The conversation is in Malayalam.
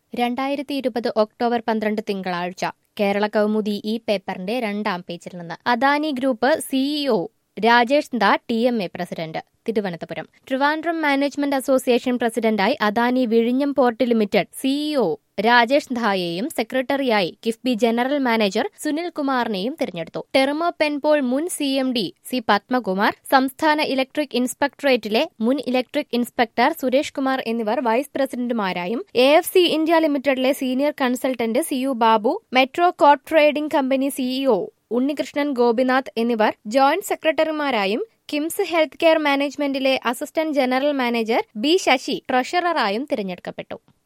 രണ്ടായിരത്തി ഇരുപത് ഒക്ടോബർ പന്ത്രണ്ട് തിങ്കളാഴ്ച കേരള കൗമുദി ഈ പേപ്പറിന്റെ രണ്ടാം പേജിൽ നിന്ന് അദാനി ഗ്രൂപ്പ് സിഇഒ രാജേഷ് ദാ T M A president Thiruvananthapuram Trivandrum management association പ്രസിഡന്റായി അദാനി വിഴിഞ്ഞം പോർട്ട് ലിമിറ്റഡ് സിഇഒ രാജേഷ് ധായെയും സെക്രട്ടറിയായി കിഫ്ബി ജനറൽ മാനേജർ സുനിൽ കുമാറിനെയും തിരഞ്ഞെടുത്തു ടെർമോ പെൻപോൾ മുൻ C M D C Padmakumar സംസ്ഥാന ഇലക്ട്രിക് ഇൻസ്പെക്ടറേറ്റിലെ മുൻ ഇലക്ട്രിക് ഇൻസ്പെക്ടർ സുരേഷ് കുമാർ എന്നിവർ വൈസ് പ്രസിഡന്റുമാരായും എ എഫ് സി ഇന്ത്യ ലിമിറ്റഡിലെ senior consultant C U Babu metro corp trading company CEO Unnikrishnan Gopinath എന്നിവർ ജോയിന്റ് സെക്രട്ടറിമാരായും KIMS health care മാനേജ്മെന്റിലെ assistant general manager B Sasi ട്രഷററായും തിരഞ്ഞെടുക്കപ്പെട്ടു